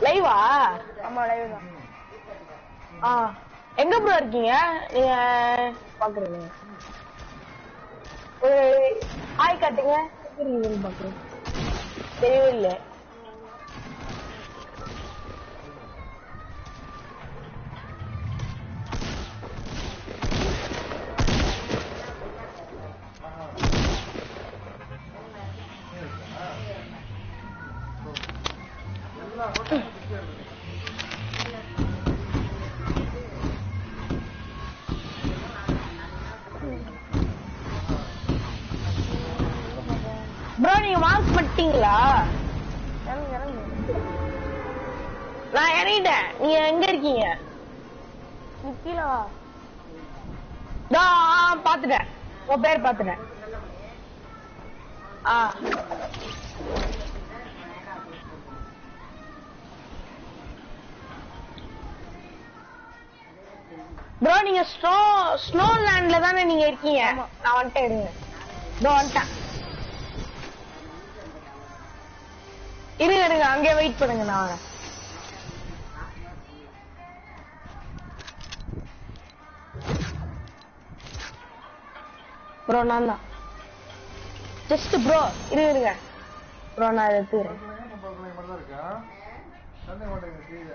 லைவா ஆமா லைவ் தான் ஆ எங்க ப்ரோ இருக்கீங்க நீங்க பாக்குறீங்க ஒரு ஹாய் காட்டுங்க எப்படி இருக்கீங்கன்னு பாக்குறேன் தெரியவே இல்லை ப்ரோ நீங்க மார்க் பண்ணிட்டீங்களா இறங்கு இறங்கு நான் இறங்கிட்டேன் நீங்க எங்க இருக்கீங்க நீ கீழே வா நான் பாத்துட்டேன் உன் பேர் பாத்துட்டேன் ஆ ப்ரோ நீங்க ஸ்னோ ஸ்னோ லேண்ட்ல தானே நீங்க இருக்கீங்க ஆமா. நான் வந்துட்டேன் இருங்க இதோ வந்துட்டேன் இருங்க இருங்க அங்கே வெயிட் பண்ணுங்க நான் வரேன் ப்ரோ நான் தான் ஜஸ்ட் ப்ரோ இருங்க இருங்க ப்ரோ நான் இதை எடுத்துக்கிறேன் இருக்கா தண்ணி மாட்டேங்குது கீழே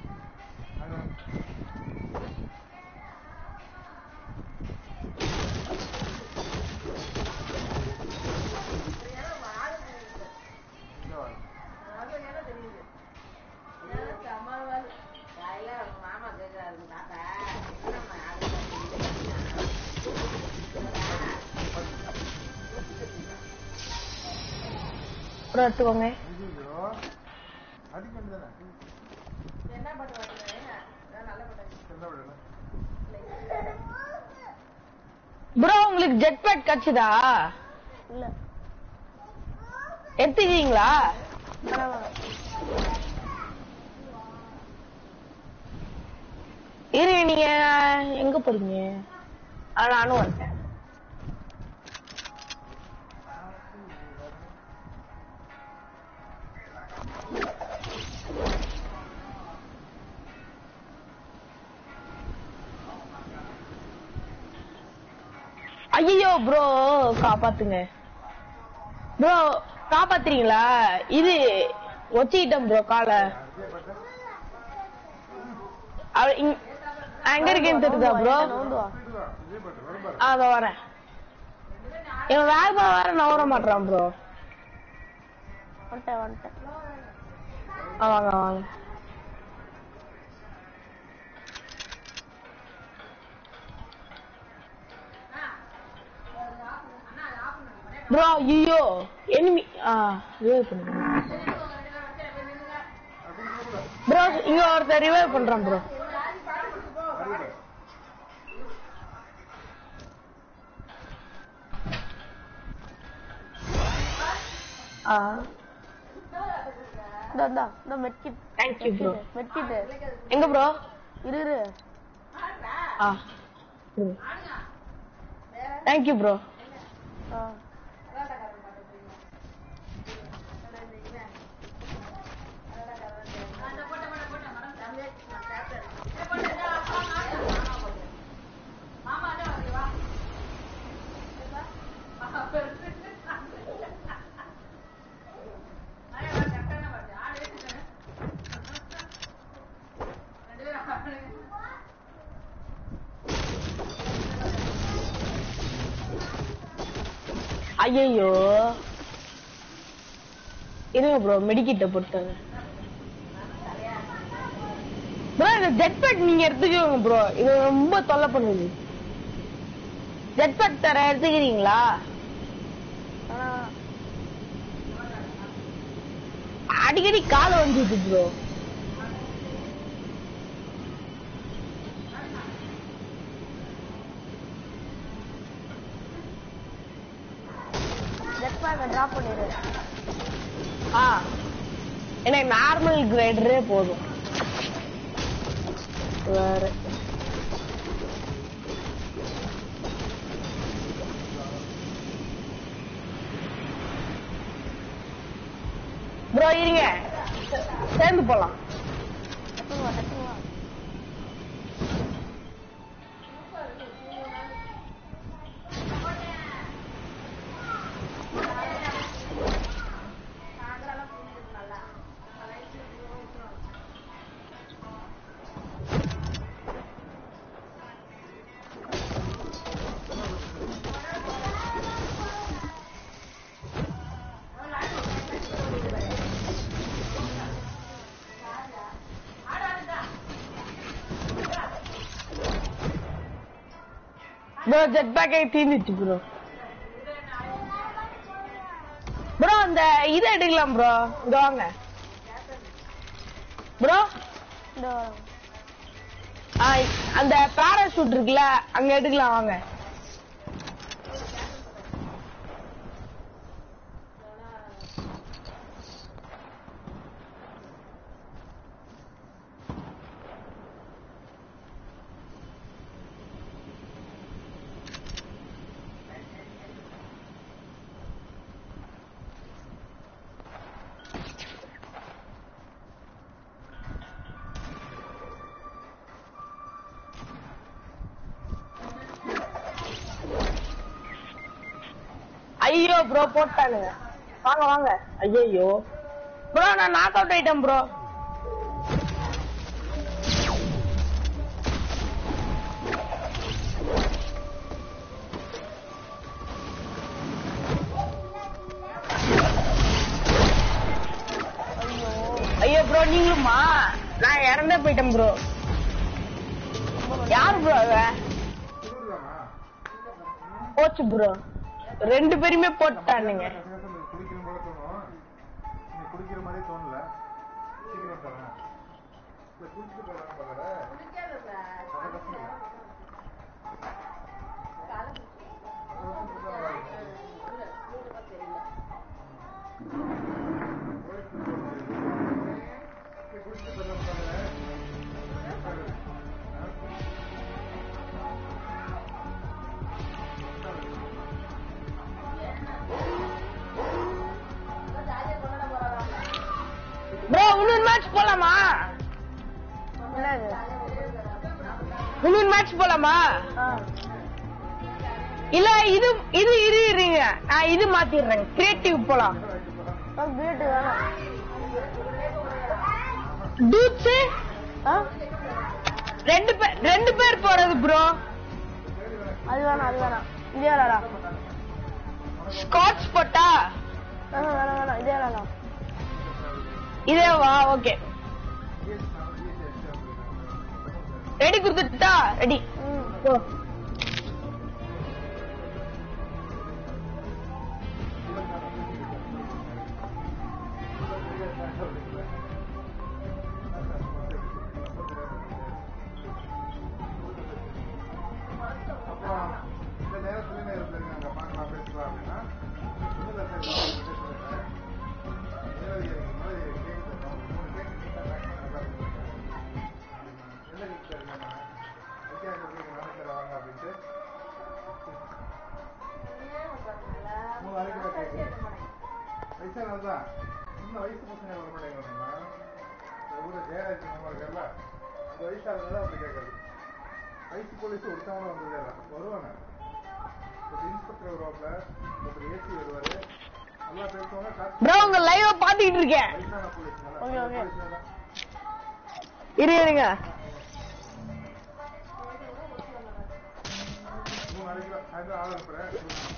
ப்ரோ எடுத்துக்கோங்க அடிக்க வேண்டியதானே என்ன பண்ணல ப்ரோ உங்களுக்கு ஜெட் பேட் கிடைச்சதா இல்ல எடுத்துக்கிறீங்களா வேணாம் வேணாம் இரு நீங்க எங்க போறீங்க ஆ, நானும் வந்துட்டேன் ஐயோ ப்ரோ காப்பாத்துங்க ப்ரோ காப்பாத்துறீங்களா இது ஒச்சிக்கிட்டேன் ப்ரோ காலை அவ- இங்க- நான் எங்க இருக்கேன்னு தெரியுதா ப்ரோ நவுந்து வா விஜயபட்டு வரும் பாரு அதோ வரேன் இவன் வேகமா வேற நவர மாட்டான் ப்ரோ வந்துட்டேன் வந்துட்டேன் வாங்க வாங்க ப்ரோ ஐயோ எனிமி ஆ ரிவைவ் பண்ணுங்க ப்ரோ இங்க ஒருத்தர் ரிவைவ் பண்றான் ப்ரோ ஆ இந்த இந்தா இந்த medkit thank you bro medkit எங்க ப்ரோ இரு இரு ஆ தேங்க் யூ ப்ரோ ஆ ஐயோ இருங்க ப்ரோ மெடிக்கிட்ட பொறுத்தாங்க ப்ரோ இந்த ஜெட் பேட் நீங்க எடுத்துக்கோங்க ப்ரோ இது ரொம்ப தொல்லை பண்ணுது ஜெட் பேட் தர எடுத்துக்கிறீங்களா ஆனா அடிக்கடி கால வந்துது ப்ரோ ஜெட் பேக்கை ட்ராப் பண்ணிடு ஆ எனக்கு நார்மல் கிரேடரே போதும் வேற ப்ரோ இருங்க சேர்ந்து போலாம் டக்குனு வா டக்குனு வா ப்ரோ ஜெட் பேக் தீர்ந்துச்சு ப்ரோ ப்ரோ அந்த இதை எடுக்கலாம் ப்ரோ இங்க வாங்க ப்ரோ இந்த வரேன். அந்த பாராசூட் இருக்குல்ல அங்க எடுக்கலாம் வாங்க ஐயோ ப்ரோ போட்டானுங்க வாங்க வாங்க ஐயோ ப்ரோ நான் நாக் அவுட் ஆயிட்டேன் ப்ரோ ஐயோ ப்ரோ நீங்களுமா நான் இறந்தே போயிட்டேன் ப்ரோ யார் ப்ரோ அவ குளிர்தானா? போச்சு ப்ரோ ரெண்டு பேருமே போட்டானுங்க கசகசன்னு குடிக்கணும் போல தோணும் நீ குடிக்கிற மாதிரியே தோணல சீக்கிரம் தரேன் இல்ல குடிச்சிட்டு போகலாம் பாக்கற கசகசன்னு இல்ல. கசகசன்னு தான் நல்லா இருக்கும். போயிட்டு போகுது. சரி, குடிச்சிட்டு போயிடலாம் பாக்கற. ப்ரோ இன்னொரு மேட்ச் போலாமா என்னது இன்னொரு மேட்ச் போலாமா ஆ இல்ல இது இது இரு இருங்க நான் இது மாத்திடுறேன் கிரியேட்டிவ் போலாம் வீட்டு வேணாம் டூட்ஸ் ஆ ரெண்டு பேர் ரெண்டு பேர் போறது ப்ரோ அது வேணாம் அது வேணாம் இதே வேணாம் ஸ்காட்ச் போட்டா வேணாம் வேணாம் வேணாம் இதே வேணாம் இதே வா ஓகே ரெடி கொடுத்துட்டா ரெடி ம் போ அப்புறம் இந்த நேரத்துல இருந்திருக்காங்க பார்க்கலாம் பேசலாம் அப்படின்னா முதல்ல சரி, பேசுறேன். மேலதிகாரிக்கு மேலதிகாரி கேக்குது, மூணு கேக்கு நீட்டா pack பண்ணி நல்லா கொடுத்துருக்காங்க. எந்த கேக்கு சார் வேணும்? வித்தியாசம் கேக்கு நானே சார் வாங்க அப்படின்ட்டு மூணு அரைக்கிலோ கேக்கு வயசானது தான் இன்னும் வயசு பசங்க வர மாட்டேங்கிறாங்க இந்த ஊர்ல ஜெயராஜ் நம்ம இருக்கல அந்த வயசானது தான் அப்படி கேட்கறது வயசு போலீஸ் ஒருத்தவங்க வந்ததே இல்லை வருவாங்க ஒரு இன்ஸ்பெக்டர் வருவாப்ல ஒருத்தர் ஏசி வருவாரு நல்லா பேசுவாங்க காசு ப்ரோ உங்க லைவ் பாத்துக்கிட்டு இருக்கேன் வயசான போலீஸ் நல்லா ஓகே, ஓகே. போலீஸ் தான். இரு இருங்க மூணு நாளைக்கு சாயந்தரம் ஆள் அனுப்புறேன்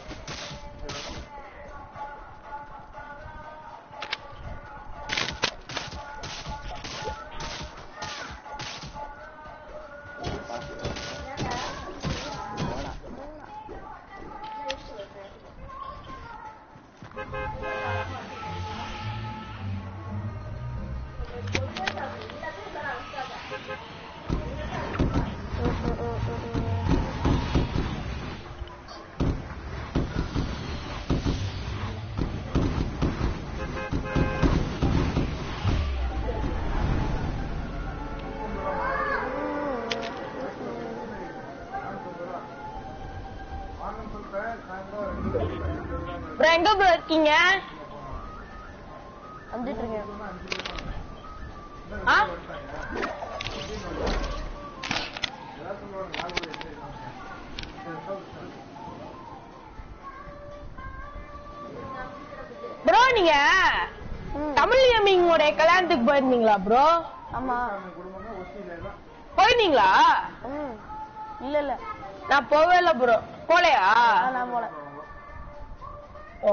வாங்கன்னு சொல்லிட்டேன் சாயந்தரம் ரெண்டு மணிக்கு ப்ரோ எங்க ப்ரோ இருக்கீங்க வந்துட்டு இருக்கேன் அஞ்சு மணிக்கு ஆ? வந்துட்டாங்க நீங்க ம். தமிழ் எம்மிங்கோடைய கல்யாணத்துக்கு போயிருந்தீங்களா ப்ரோ ஆமா அந்த குடும்பங்க ஒத்தியில தான் போயிருந்தீங்களா ம் இல்ல இல்ல நான் போவே இல்ல ப்ரோ போலையா ஆ, நான் போல ஓ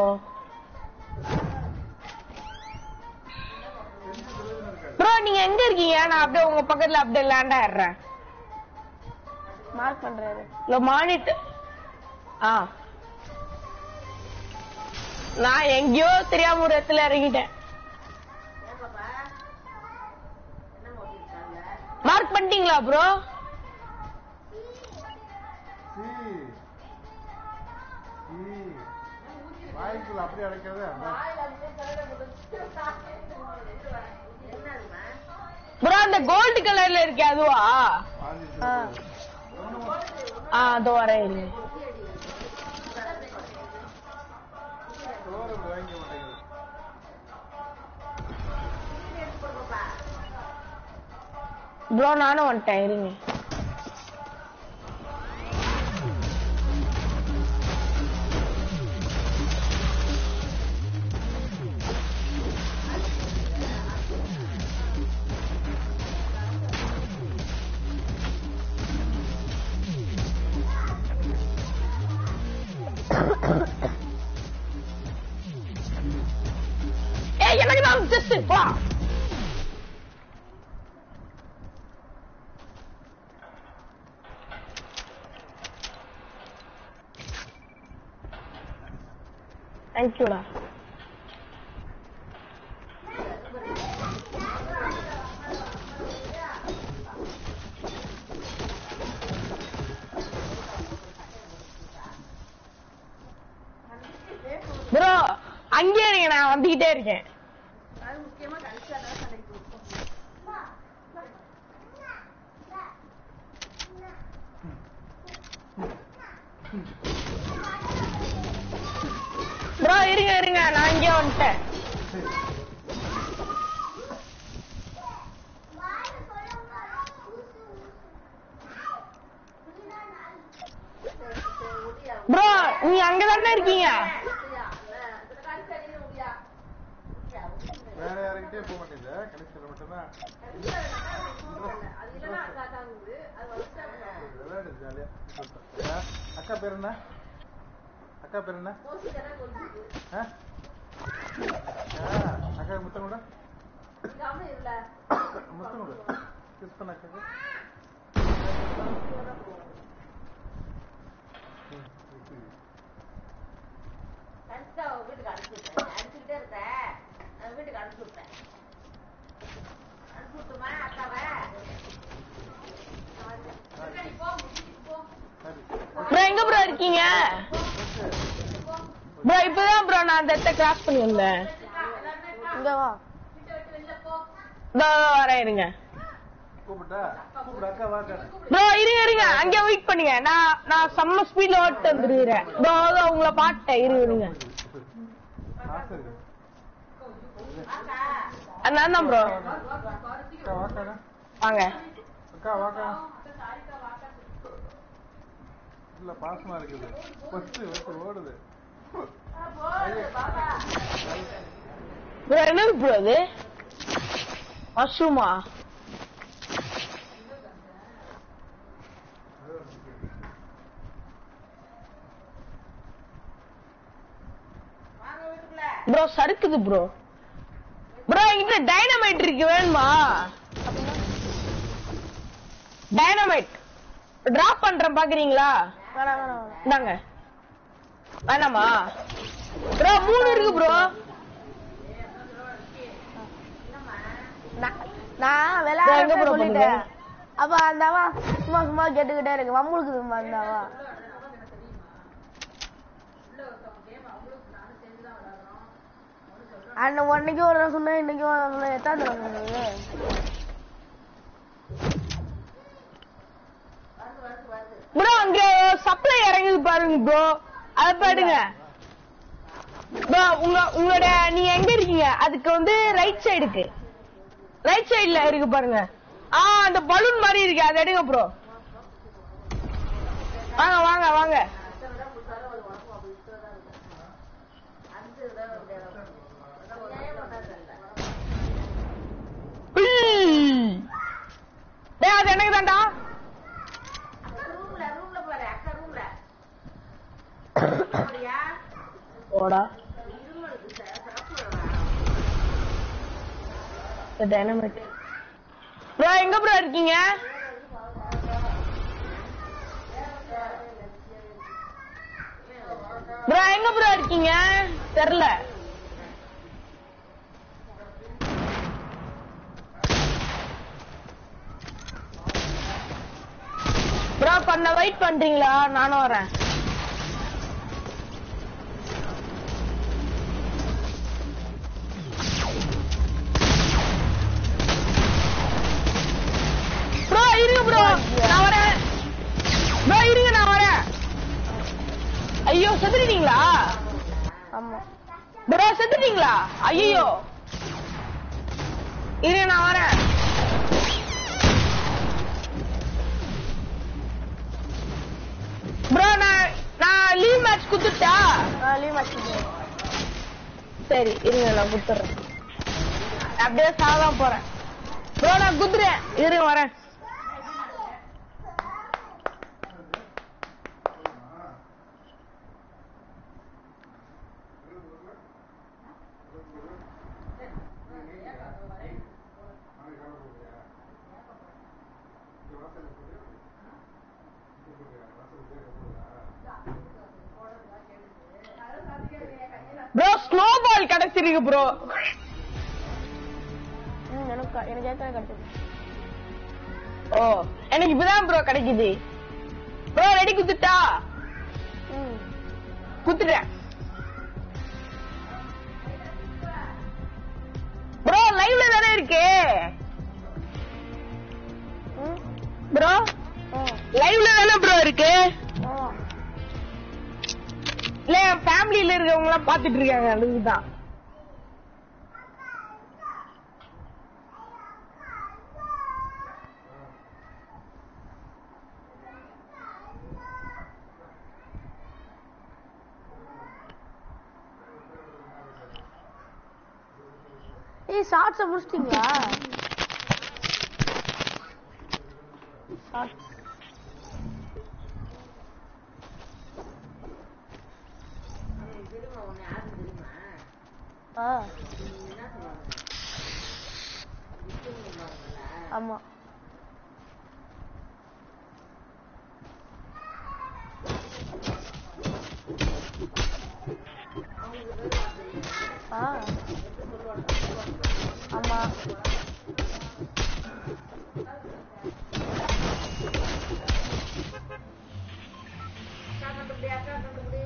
ப்ரோ நீங்க எங்க இருக்கீங்க நான் அப்படியே உங்க பக்கத்துல அப்படியே லேண்ட் ஆயிடுறேன் மார்க் பண்றாரு இல்ல மானிட்டர் ஆ நான் எங்கேயோ தெரியாம ஒரு இடத்துல இறங்கிட்டேன் மார்க் பண்ணிட்டீங்களா ப்ரோ சீ சீ வாய்க்குள்ள அப்படியே அடைக்கிறது ப்ரோ அந்த கோல்டு கலர்ல இருக்கே அதுவா ஆ ஆ அதோ வரேன் இருங்க. சோறு வாங்க மாட்டேங்குது ப்ரோ நானும் வந்துட்டேன் இருங்க ஏய் எனக்கு தான் ஜஸ்ட் வா தேங்க்யூடா ப்ரோ அங்கேயே இருங்க நான் வந்துகிட்டே இருக்கேன் ப்ரோ இருங்க இருங்க நான் இங்கே வந்துட்டேன் ப்ரோ நீங்க அங்கதானே இருக்கீங்க வேற யாருக்கிட்டே போக மாட்டேங்குது கடைசியில் மட்டும்தான் விளையாடு ஜாலியா சொல்லிட்டேன். அக்கா பேர் என்ன அக்கா பேர் என்ன ஆ? ஆ, அக்கா முத்தம் கூட முத்தம் கூட கிஸ் பண்ண அக்கா வீட்டுக்கு அனுப்பிச்சுட்டேன் அனுப்பிச்சுட்டே இருந்தேன் நான் வீட்டுக்கு அனுப்பிச்சு விட்டேன் அனுப்பிச்சு விட்டுமா அக்காவை சரி, போ முடிச்சுட்டு போ சரி ப்ரோ எங்க ப்ரோ இருக்கீங்க ப்ரோ இப்பதான் ப்ரோ நான் அந்த இடத்த கிராஸ் பண்ணி வந்தேன் இங்க வா இதோ வரேன் இருங்க கூப்பிட்டா கூப்பிடு அக்கா வாக்கா ப்ரோ இருங்க இருங்க அங்கே வெயிட் பண்ணுங்க நான் நான் செம்ம ஸ்பீட்ல ஓட்டு வந்துருக்கிறேன் இதோ இதோ உங்களை பாட்டேன் இருங்க இருங்க ஆசை இருக்கு அதனால தான் ப்ரோ அக்கா வாக்கா வாங்க அக்கா வாக்கா இல்ல பாசமா இருக்குது பத்து பத்து ஓடுது ப்ரோ என்னது ப்ரோ இது மஷ்ரூமா வாங்க வீட்டுக்குள்ள ப்ரோ சறுக்குது ப்ரோ ப்ரோ என்கிட்ட டைனமைட் இருக்கு வேணுமா டைனமைட் டிராப் பண்றேன் பாக்குறீங்களா வேணாம் வேணாம் வேணாம் இந்தாங்க வேணாமா ப்ரோ மூணு இருக்கு ப்ரோ நான்- நான் எங்க விளையாட bro சொல்லிட்டேன் அப்ப அந்தாவா சும்மா சும்மா கேட்டுக்கிட்டே இருக்கு வம்புழுக்குதுமா அந்தாவா அண்ணன் உன்னைக்கு ஒரு தடவை சொன்னேன் இன்னைக்கு ஒரு தடவை சொன்னேன் எத்தனை தடவை சொன்னது ப்ரோ அங்க சப்ளை இறங்குது பாருங்க ப்ரோ அத பாருங்க ப்ரோ உங்க உங்களோட நீங்க எங்க இருக்கீங்க அதுக்கு வந்து ரைட் சைடுக்கு ரைட் சைடுல இருக்கு பாருங்க ஆ அந்த பலூன் மாதிரி இருக்கு அதை எடுங்க ப்ரோ வாங்க வாங்க வாங்க டைனமிக் ப்ரோ எங்க ப்ரோ இருக்கீங்க ப்ரோ எங்க ப்ரோ இருக்கீங்க தெரியல ப்ரோ பண்ண வெயிட் பண்றீங்களா நானும் வரேன் ப்ரோ இருங்க ப்ரோ நான் வரேன் ப்ரோ இருங்க நான் வரேன் ஐயோ செத்துட்டீங்களா ஆமா ப்ரோ செத்துட்டீங்களா ஐயோ இருங்க நான் வரேன் ப்ரோ நான் நான் லீவ் மேட்ச் குடுத்துட்டா நான் லீவ் வச்சுக்கிறேன் சரி இருங்க நான் குடுத்துறேன் அப்படியே சாதான் போறேன் ப்ரோ நான் குத்துறேன் இருங்க வரேன் ப்ரோ ஸ்னோ பால் கிடைச்சிருக்கு ப்ரோ ம் எனக்கு எனக்கு ஏற்கனவே கிடைச்சது ஓ எனக்கு இப்பதான் ப்ரோ கிடைக்குது ப்ரோ ரெடி குத்துட்டா ம் குத்துட்டேன் ப்ரோ லைவ்ல தானே இருக்கு ம் ப்ரோ ஆ லைவ்ல தானே ப்ரோ இருக்கு ஆ இல்ல என் ஃபேமிலில இருக்கவங்க எல்லாம் பாத்துட்டு இருக்காங்க அதுக்குதான் ஏய் ஷார்ட்ஸை முடிச்சிட்டீங்களா ஷார்ட்ஸ் தெரியுமா உன்னை யாரும் தெரியுமா ஆ என்ன சொல்லுவாங்க விஷ்ணு பாருங்களா ஆமா ஆ ஆமா அக்கா கண்டுபிடி அக்கா கண்டுபிடி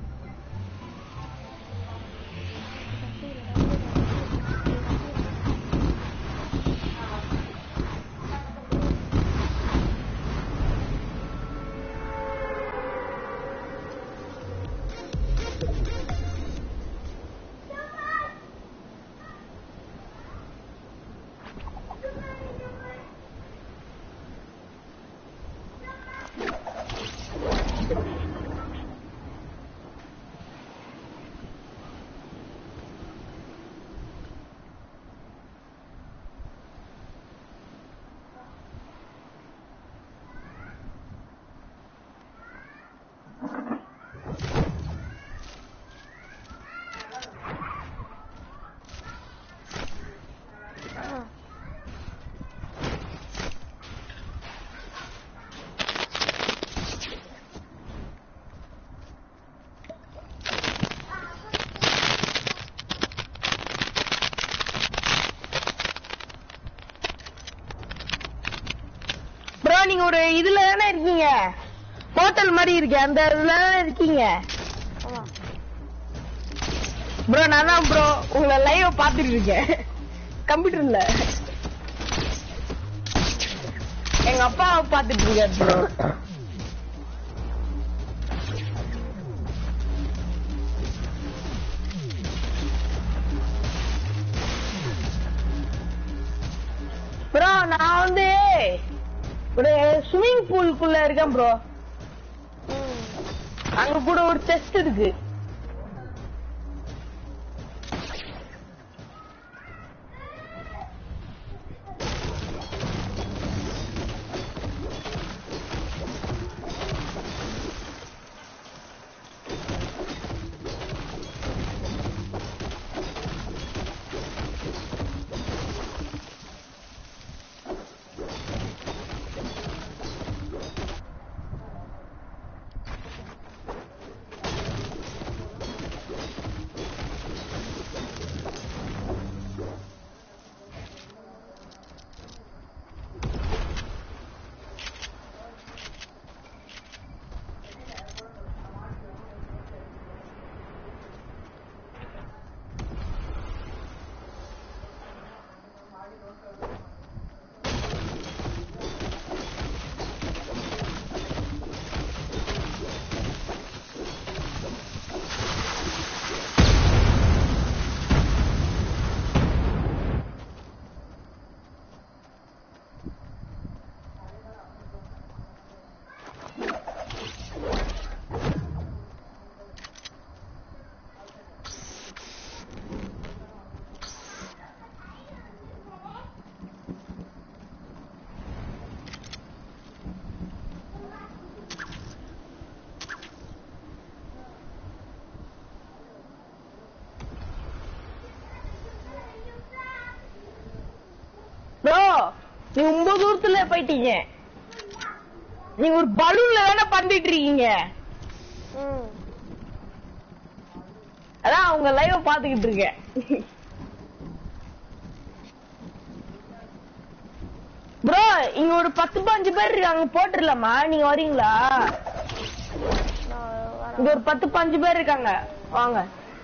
ப்ரோ நீங்க ஒரு இதுல தானே இருக்கீங்க ஹோட்டல் மாதிரி இருக்கு அந்த இதுல தானே இருக்கீங்க ஆமா ப்ரோ நான் தான் ப்ரோ உங்களை லைவ் பாத்துட்டு இருக்கேன் கம்ப்யூட்டர்ல எங்க அப்பாவை பாத்துட்டு இருக்காரு ப்ரோ ப்ரோ நான் வந்து ஒரு ஸ்விம்மிங் பூலுக்குள்ள இருக்கேன் ப்ரோ ம் அங்க கூட ஒரு செஸ்ட் இருக்கு நீ ரொம்ப தூரத்துல போயிட்டீங்க நீங்க ஒரு பலூன்ல தானே பறந்துட்டு இருக்கீங்க ம் அதான் அவங்க லைவ் பாத்துக்கிட்டு இருக்கேன் ப்ரோ இங்க ஒரு பத்து பாஞ்சு பேர் இருக்காங்க போட்டுடலாமா நீங்க வரீங்களா நான் வரேன் இங்க ஒரு பத்து பாஞ்சு பேர் இருக்காங்க வாங்க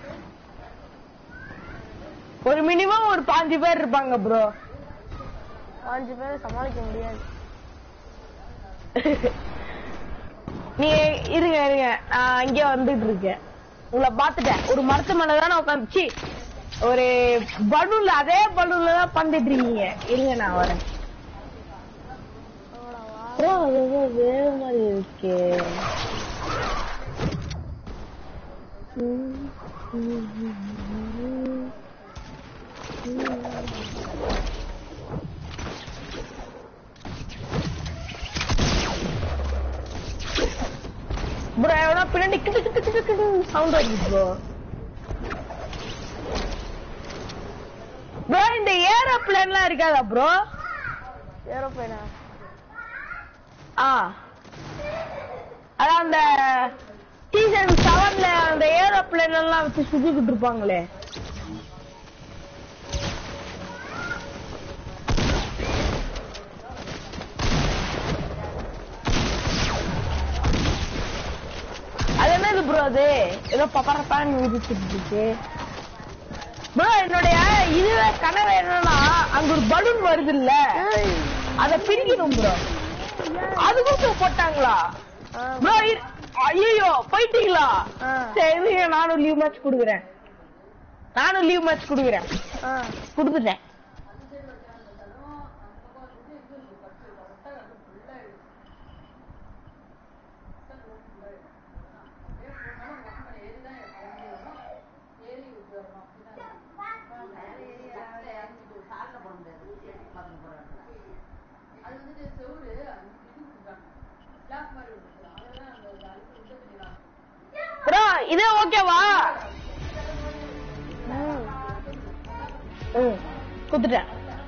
ஒரு மினிமம் ஒரு பாஞ்சு பேர் இருப்பாங்க ப்ரோ அஞ்சு பேரை சமாளிக்க முடியாது நீ இருங்க இருங்க நான் இங்கே வந்துட்டு இருக்கேன் உங்களை பாத்துட்டேன் ஒரு மரத்து மேல தானே உட்காந்துச்சு ஒரு பலூன்ல அதே பலூன்ல தான் பந்துட்டு இருக்கீங்க இருங்க நான் வரேன் ப்ரோ அது ஏதோ வேற மாதிரி இருக்கே ப்ரோ எவனா பின்னாடி கிட்டு கிட்டு கிட்டு கிட்டு சவுண்ட் வருது ப்ரோ ப்ரோ இந்த ஏரோப்ளேன்லாம் இருக்காதா ப்ரோ ஏரோப்ளைனா ஆ அதான் அந்த சீசன் செவன்ல அந்த ஏரோப்ளேன் எல்லாம் வச்சு சுத்திக்கிட்டு இருப்பாங்களே அது என்னது ப்ரோ அது ஏதோ பப்பரப்பான்னு உதிச்சிட்டு இருக்கு ப்ரோ என்னுடைய இதுவே கனவு என்னன்னா அங்க ஒரு பலூன் வருது இல்ல அத பிரிக்கணும் ப்ரோ அதுக்கும் போட்டாங்களா ஆ ப்ரோ ஐயோ போயிட்டீங்களா ஆ. சரி இருங்க, நானும் லீவ் மேட்ச் குடுக்குறேன் நானும் லீவ் மேட்ச் குடுக்குறேன் ஆ குடுத்துட்டேன் ப்ரோ இதே ஓகேவா ம் ம் குடுத்துட்டேன்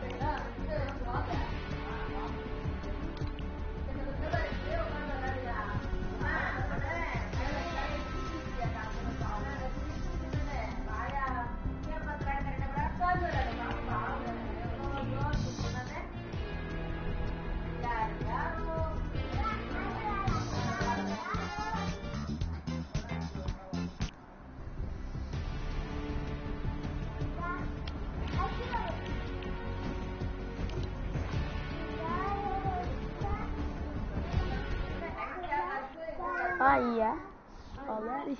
Ah, yeah. Already.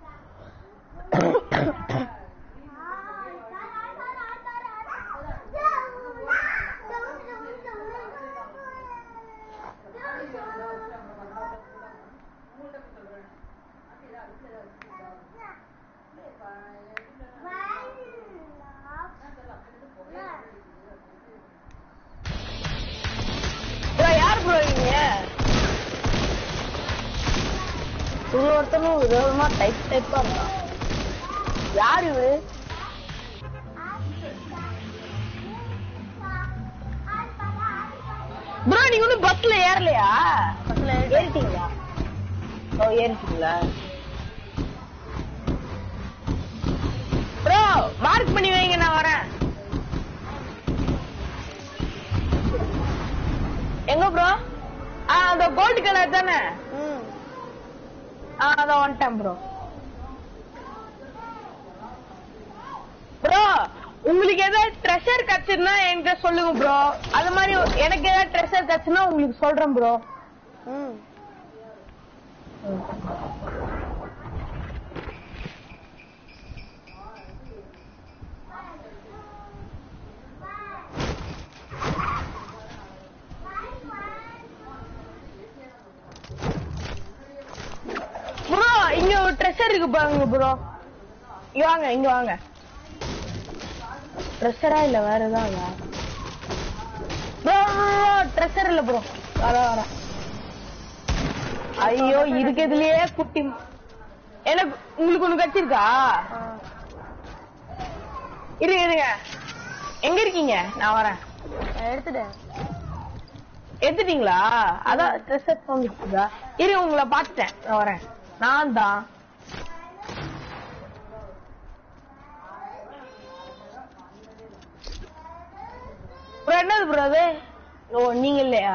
ப்ரோ யார் ப்ரோ நீங்க இவரு ஒருத்தனும் விதவிதமா டைப் டைப்பா இருக்கான் யார் இவரு ப்ரோ நீங்க ஒன்னும் பஸ்ல ஏறலையா பஸ்ல ஏறிட்டீங்களா ஓ ஏறிட்டீங்களா ப்ரோ மார்க் பண்ணி வைங்க நான் வரேன் எங்க ப்ரோ ஆ அந்த கோல்டு கலர் தானே ம் ஆ அதான் வந்துட்டேன் ப்ரோ ப்ரோ உங்களுக்கு ஏதாவது ட்ரெஷர் கிடைச்சிருந்தா என்கிட்ட சொல்லுங்க ப்ரோ அது மாதிரி எனக்கு ஏதாவது ட்ரெஷர் கிடைச்சுன்னா உங்களுக்கு சொல்றேன் ப்ரோ ம் ப்ரோ இங்க ஒரு ட்ரெஷர் இருக்கு பாருங்க ப்ரோ இங்க வாங்க இங்க வாங்க ட்ரெஷரா இல்ல வேற ஏதாவது ப்ரோ ட்ரெஷர் இல்ல ப்ரோ வர வர ஐயோ இருக்கிறதுலயே குட்டி எனக்கு உங்களுக்கு ஒண்ணு கச்சிருக்கா ஆ இருங்க இருங்க எங்க இருக்கீங்க நான் வரேன் நான் எடுத்துட்டேன் எடுத்துட்டீங்களா அதான் ட்ரெஸ் வந்துருக்குதா இரு உங்களை பார்த்துட்டேன் நான் வரேன் நான் தான் ப்ரோ என்னது ப்ரோ அது ஓ நீங்க இல்லையா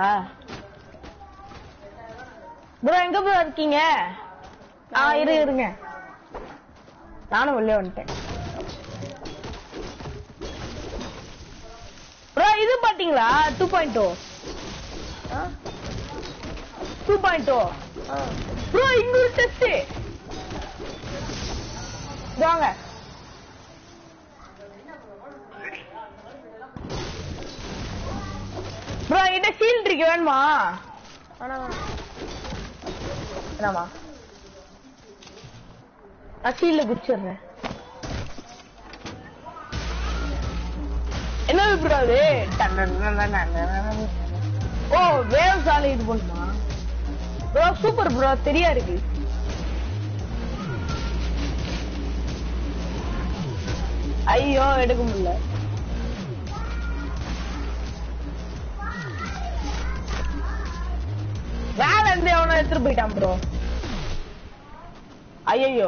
ப்ரோ எங்க ப்ரோ இருக்கீங்க ஆ இரு இருங்க நானும் வெளியே வந்துட்டேன் ப்ரோ இது பாத்தீங்களா டூ பாயிண்ட் டூ ஆ? டூ பாயிண்ட் டூ ஆ. ப்ரோ இங்க ஒரு டெஸ்ட் வாங்க ப்ரோ என்கிட்ட ஷீல்ட் இருக்கு வேணுமா வேணாம் வேணாம். வேணாமா நான் ஷீல்ட குடிச்சிடுறேன் என்ன ப்ரோ அது டன் டன் டன் டன் டன் டன் டன். ஓ வேவ் சாலை இது பண்ணுமா ப்ரோ சூப்பர் ப்ரோ தெரியா இருக்கு ஐயோ எடுக்க முடியல வேலை இருந்து எவனோ எடுத்துட்டு போயிட்டான் ப்ரோ ஐயோ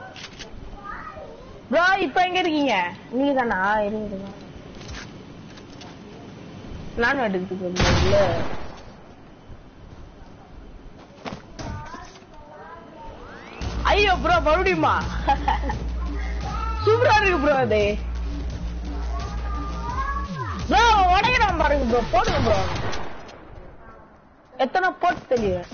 ப்ரோ இப்ப எங்க இருக்கீங்க நீங்க தானா இருங்க இருங்க. நானும் எடுத்துட்டு இல்ல ஐயோ ப்ரோ மறுபடியுமா சூப்பரா இருக்கு ப்ரோ அது ப்ரோ உடைக்கிறான் பாருங்க ப்ரோ போடுங்க ப்ரோ எத்தனை போட்டு தெரியும்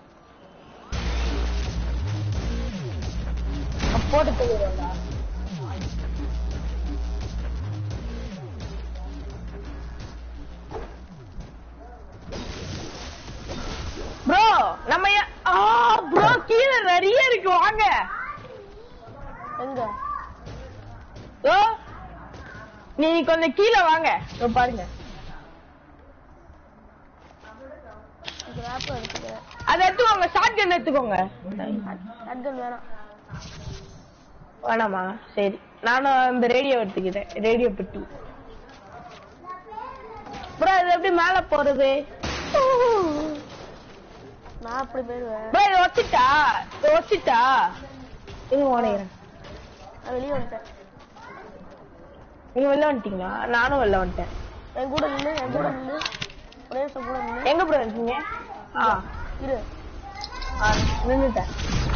போட்டு தெரியும்டா ப்ரோ நம்ம ஏ- ஆ ப்ரோ கீழே நிறைய இருக்கு வாங்க எங்க ஓ நீ கொஞ்சம் கீழே வாங்க இதோ பாருங்க இந்த ஆப் எடுத்துக்கிறேன் அதை எடுத்துக்கோங்க ஷார்ட் கன் எடுத்துக்கோங்க அட்கன் வேணாம் வேணாமா சரி நானும் அந்த ரேடியோ எடுத்துக்கிறேன் ரேடியோ பெட்டி ப்ரோ இது எப்படி மேல போறது நான் அப்படி போயிடுவேன் ப்ரோ இது வச்சுட்டா இது வச்சுட்டா இது உடைகிறேன் நான் வெளியே வந்துட்டேன் நீங்க வெளில வந்துட்டீங்களா நானும் வெளில வந்துட்டேன் என் கூட நின்று என் கூட நின்று ஒரே நிமிஷம் கூட நின்று எங்க ப்ரோ இருக்கீங்க ஆ இரு ஆ, நின்னுட்டேன்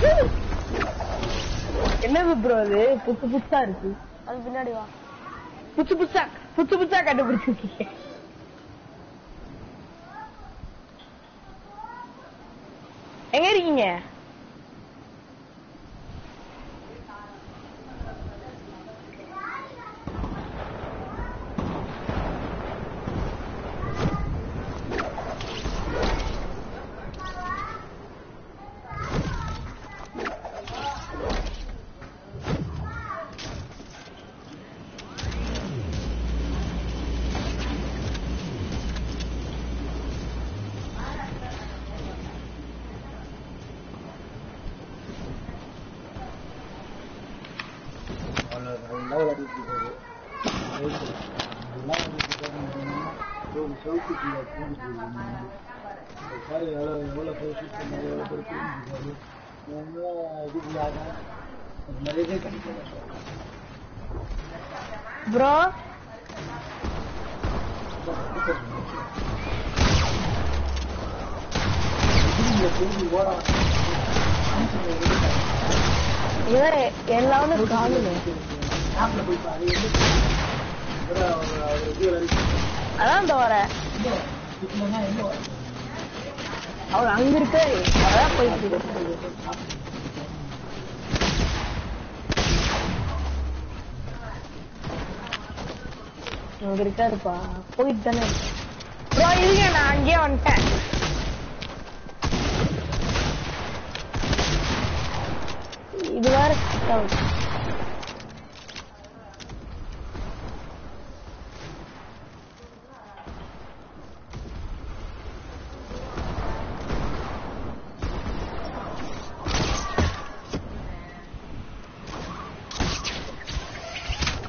என்னது ப்ரோ இது புதுசு புதுசா இருக்கு அது பின்னாடி வா புதுசு புதுசா புதுசு புதுசா கண்டுபிடிச்சிருக்கீங்க எங்க இருக்கீங்க ப்ரோ இவரே எல்லாமே காணுமே அதான் இந்த வர அவர் அங்க இருக்காரு அதான் போயிட்டு இருக்கு. அங்க இருக்காருப்பா போயிட்டு தானே ப்ரோ இருங்க நான் அங்கேயே வந்துட்டேன் இது வேற cut out.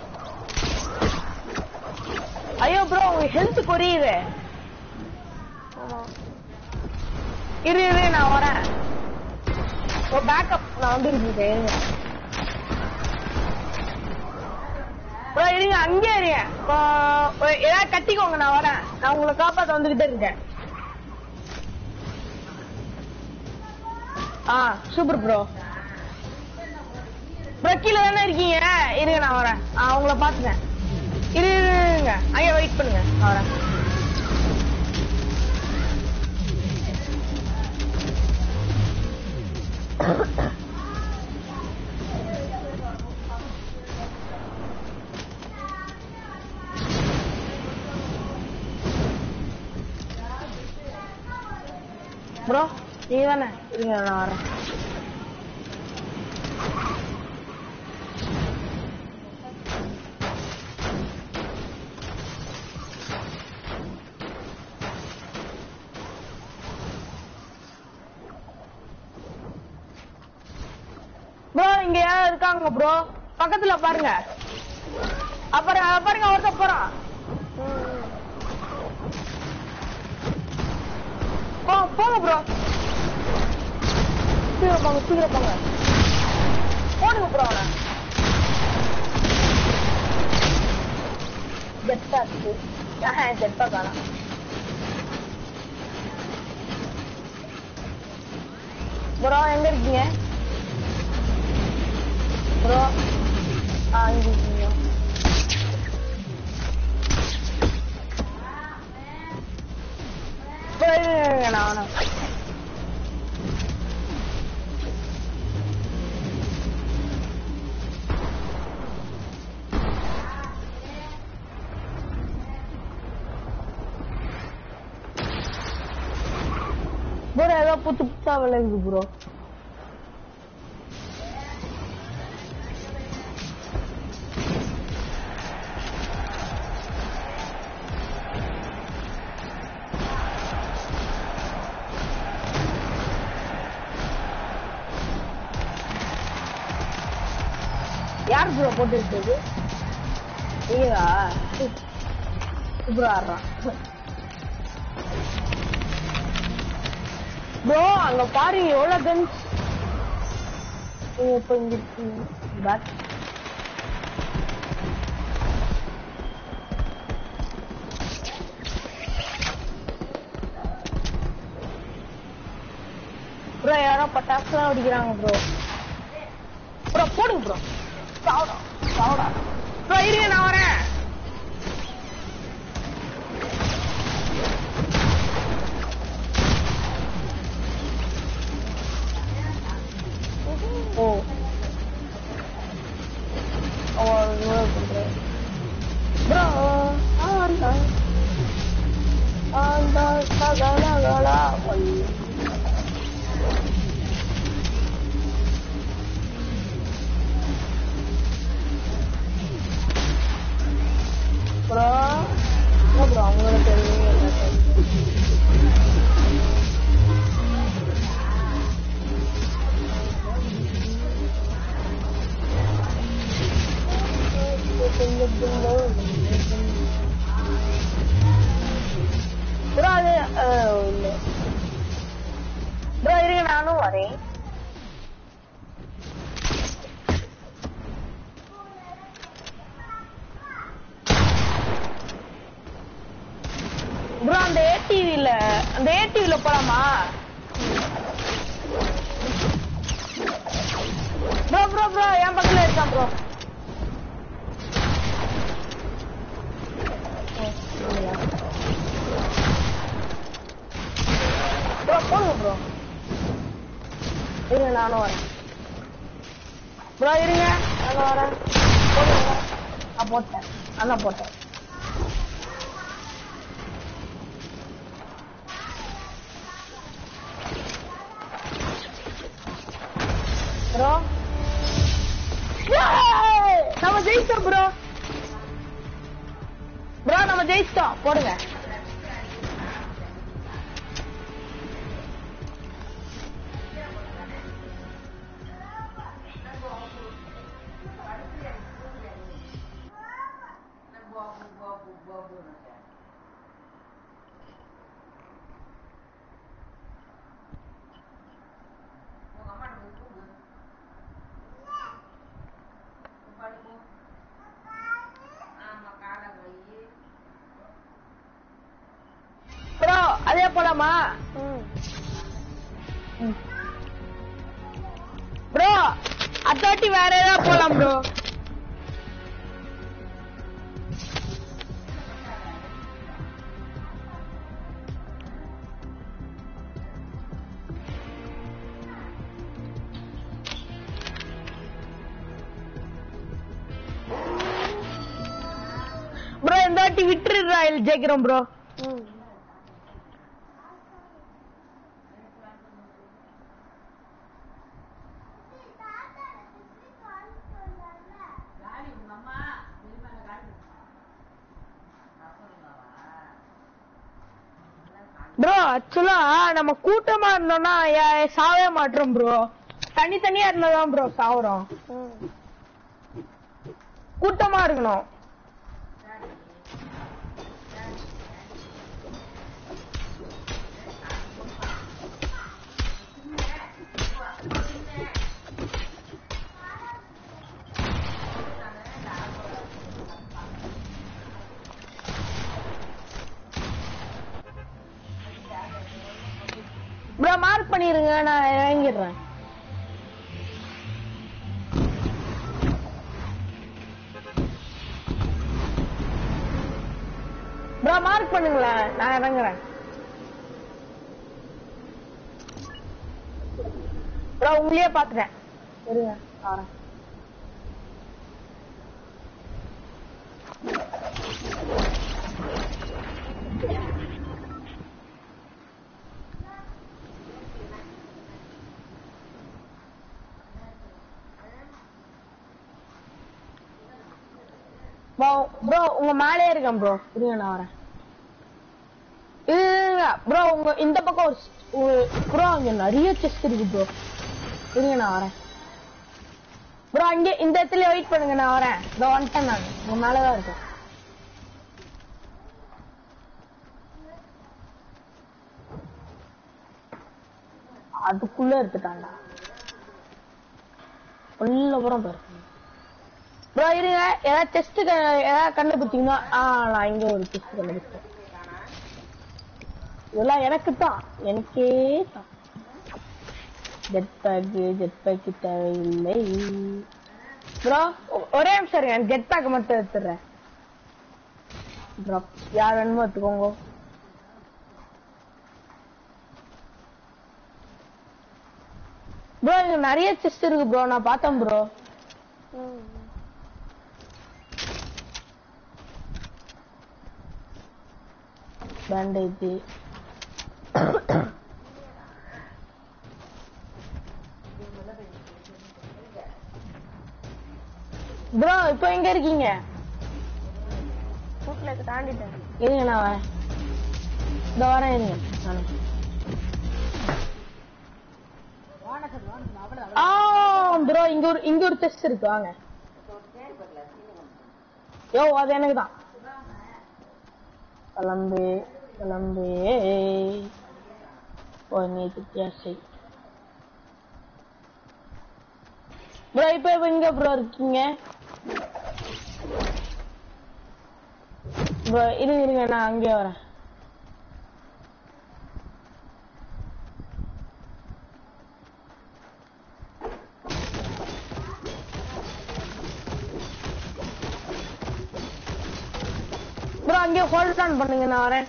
ஐயோ ப்ரோ உங்க ஹெல்த் குறையுது ஆமா இரு இரு நான் வரேன் ஓ பேக்கப் நான் வந்து இருக்கேன் இருங்க ப்ரோ இருங்க அங்கே இருங்க இப்போ ஒரு ஏதாவது கட்டிக்கோங்க நான் வரேன் நான் உங்களை காப்பாத்த வந்துகிட்டே இருக்கேன் ஆ சூப்பர் ப்ரோ ப்ரோ கீழே தானே இருக்கீங்க இருங்க நான் வரேன் ஆ உங்களை பார்த்துட்டேன் இரு இரு, இருங்க அங்கே வெயிட் பண்ணுங்க நான் வரேன் ப்ரோ நீ தானே இருங்க நான் வரேன் ப்ரோ இங்க யாரும் இருக்காங்க ப்ரோ பக்கத்துல பாருங்க அப்புறம் பாருங்க ஒருத்தர் போறான் போ போங்க ப்ரோ சீக்கிரம் போங்க சீக்கிரம் போங்க போடுங்க ப்ரோ அவனை ஜெட்டாக்கு ஜெட்டா காணா ப்ரோ எங்க இருக்கீங்க ப்ரோ ஆ இங்க இருக்கீங்க ப்ரோ இருங்க, இருங்க, நான் வரேன். ப்ரோ ஏதோ புத்து புத்தா விளையுது ப்ரோ யார் ப்ரோ போட்டு இருக்குது நீங்களா ப்ரோ ஆடுறான் ப்ரோ அங்க பாருங்க எவ்வளவு கன்ஸ் நீங்க இப்ப இங்க இருக்கீங்க பேக் ப்ரோ யாரோ பட்டாசுலாம் அடிக்கிறாங்க ப்ரோ ப்ரோ போடுங்க ப்ரோ சாவடா சாவடா ப்ரோ இருங்க நான் வரேன் ஓ ஓ இவ்வளோ பண்றேன் ப்ரோ ஆண்டா ஆண்டா சகலகளா ஒய் ப்ரோ இல்லை ப்ரோ அவங்களுக்கு தெரியும் எல்லாம் தெரியும் ப்ரோ அது அஹ், இல்லை ப்ரோ இருங்க நானும் வரேன் ப்ரோ அந்த ஏடிவில அந்த ஏடிவில போலாமா ப்ரோ ப்ரோ ப்ரோ என் பக்கத்துல இருக்கான் ப்ரோ ப்ரோ போடுங்க ப்ரோ இருங்க நானும் வரேன் ப்ரோ இருங்க நானும் வரேன் போடுங்க நான் போட்டேன் அதான் போட்டேன் ப்ரோ நம்ம ஜெயிச்சோம் ப்ரோ ப்ரோ நம்ம ஜெயிச்சிட்டோம் போடுங்க போலாமா ம் ப்ரோ அத்தாட்டி வேற ஏதாவது போலாம் ப்ரோ ப்ரோ இந்த வாட்டி விட்டுருடா இல்ல ஜெயிக்கிறோம் ப்ரோ ம் ப்ரோ ஆக்சுவலா நம்ம கூட்டமா இருந்தோம்னா யா- சாவே மாட்டோம் ப்ரோ தனித்தனியா இருந்தாதான் ப்ரோ சாவுறோம் ம் கூட்டமா இருக்கணும் ப்ரோ மார்க் பண்ணிருங்க நான் இறங்கிடுறேன் ப்ரோ மார்க் பண்ணுங்களேன் நான் இறங்குறேன் ப்ரோ உங்களையே பாத்துட்டேன் இருங்க வரேன் ப்ரோ உங்க மேலே இருக்கேன் ப்ரோ இருங்க நான் வரேன் இருங்க ப்ரோ உங்க இந்த பக்கம் ஒரு ப்ரோ அங்க நிறைய செஸ்ட் இருக்கு ப்ரோ இருங்க நான் வரேன் ப்ரோ அங்கே இந்த இடத்துல வெயிட் பண்ணுங்க நான் வரேன் இதோ வந்துட்டேன் நான் உங்க மேலதான் இருக்கேன் அதுக்குள்ள எடுத்துட்டான்டா உள்ள புறம் பாரு ப்ரோ இருங்க ஏதாவது டெஸ்ட் ஏதாவது கண்டுபிடிச்சீங்கன்னா ஆ நான் இங்க ஒரு டெஸ்ட் கண்டுபிடிச்சேன் இதெல்லாம் எனக்கு தான் எனக்கே தான் ஜெட் பேக் ஜெட் பேக் தேவையில்லை ப்ரோ ஒரே நிமிஷம் இருங்க ஜெட் பேக் மட்டும் எடுத்துடுறேன் ப்ரோ யார் வேணுமோ எடுத்துக்கோங்க ப்ரோ இங்க நிறைய செஸ்ட் இருக்கு ப்ரோ நான் பார்த்தேன் ப்ரோ ம் பேண்டேஜ் ப்ரோ இப்போ எங்க இருக்கீங்க வீட்டுல தாண்டிட்டேன் இருங்க நான் வரேன் இந்த வரேன் இருங்க நானு. ஆ ப்ரோ இங்க ஒரு இங்க ஒரு டெஸ்ட் இருக்கு வாங்க யோ அது எனக்கு தான் கிளம்பு கிளம்பு ஓ நீ வித்தியாசை ப்ரோ இப்ப இப்ப எங்க ப்ரோ இருக்கீங்க ப்ரோ இருங்க இருங்க நான் அங்கே வரேன் ப்ரோ அங்கே ஹோல்ட் ஆன் பண்ணுங்க நான் வரேன்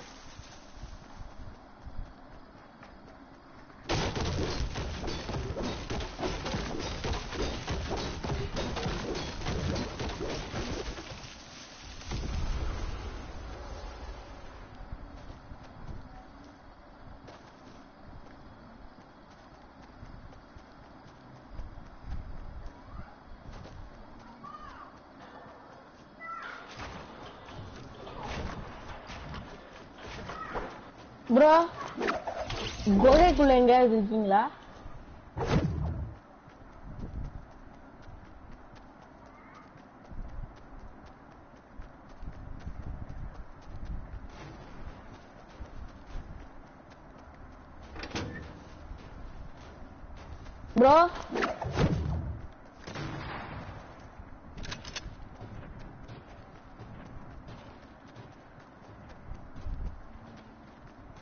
ப்ரோ குகைக்குள்ள எங்கேயாவது இருக்கீங்களா ப்ரோ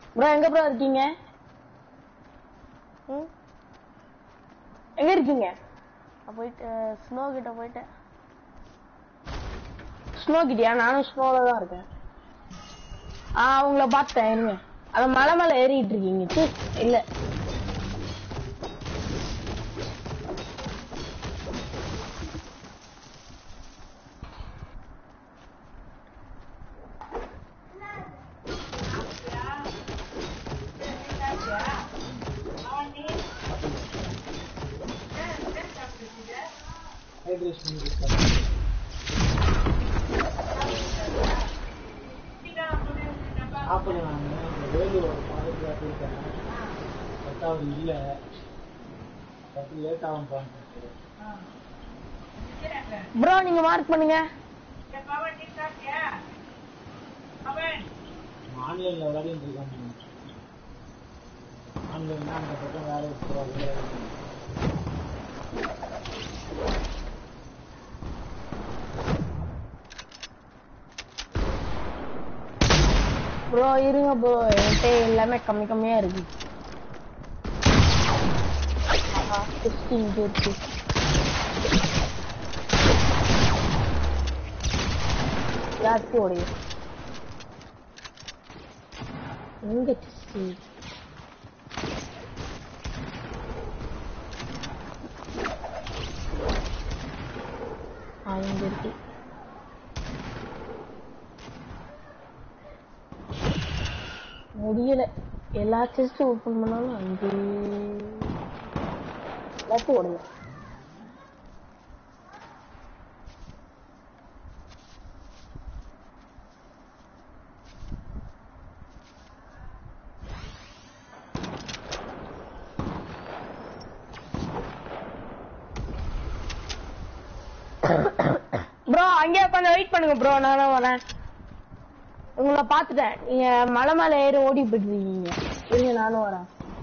ப்ரோ எங்க ப்ரோ இருக்கீங்க ம் எங்க இருக்கீங்க நான் போயிட்டு ஸ்னோ கிட்ட போயிட்டேன் ஸ்னோ கிட்டியா நானும் ஸ்னோல தான் இருக்கேன் ஆ உங்களை பார்த்தேன் இருங்க அந்த மலை மேல ஏறிட்டு இருக்கீங்க சீ, இல்ல சாப்பிட நான் வேலூர் பாதையில் போயிருக்கேன் பத்தாவது இல்லை பத்து லேட் ஆகும் பாருங்க ப்ரோ நீங்க மார்க் பண்ணுங்க ஆன்லைனில் விளையாடிட்டு இருக்காங்க ஆன்லைன்னா அந்த பக்கம் வேலை இருக்கிறாங்க ப்ரோ இருங்க ப்ரோ என்கிட்ட எல்லாமே கம்மி கம்மியா இருக்கு ஆஹா, 16 இங்க இருக்கு யாருக்கு உடைய எங்க டிஸ்டி ஆ இங்க இருக்கு முடியல எல்லா செஸ்டும் ஓபன் பண்ணாலும் அங்கே எல்லாத்தையும் உடையும் ப்ரோ அங்கேயே உட்காந்து வெயிட் பண்ணுங்க ப்ரோ நானும் வரேன் உங்களை பார்த்துட்டேன் நீங்க மலை மேல ஏறி ஓடி போயிட்டு இருக்கீங்க இருங்க நானும் வரேன்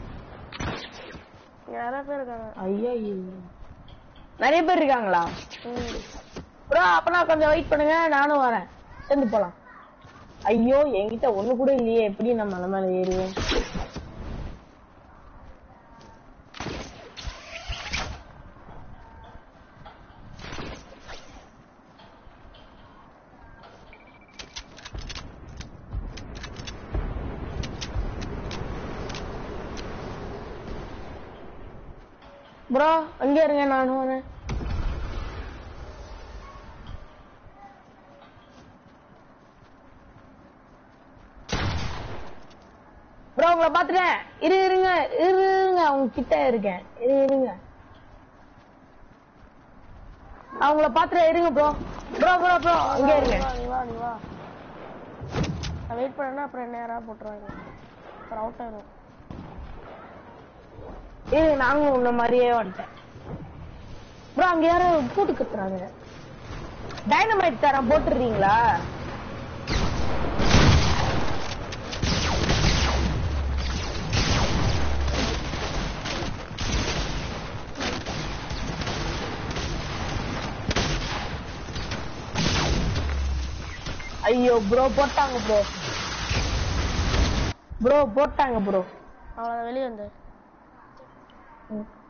இங்க நிறைய பேர் இருக்காங்க ஐயா நிறைய பேர் இருக்காங்களா ம் ப்ரோ அப்பனா கொஞ்சம் வெயிட் பண்ணுங்க நானும் வரேன் சேர்ந்து போலாம் ஐயோ என்கிட்ட ஒண்ணு கூட இல்லையே எப்படி நான் மலை மேல ஏறுவேன் ப்ரோ அங்கே இருங்க நானும் வரேன் ப்ரோ உங்களை பாத்துட்டேன் இரு இருங்க இரு இருங்க அவங்க கிட்ட இருக்கேன் இரு இருங்க அவங்கள பாத்துட்டேன் இருங்க ப்ரோ ப்ரோ ப்ரோ ப்ரோ அங்கே இருங்க வா, நீ வா நீ வா நான் வெயிட் பண்ணேன்னா அப்புறம் என்ன யாராவது போட்டுருவாங்க அப்புறம் அவுட் ஆயிடும் இரு நாங்களும் உன்ன மாதிரியே வந்துட்டேன் ப்ரோ அங்க யாரோ போட்டு கத்துறாங்க டைனமைட் தரம் போட்டுறீங்களா ஐயோ ப்ரோ போட்டாங்க ப்ரோ ப்ரோ போட்டாங்க ப்ரோ அவ்வளோதான் வெளியே வந்து ம்.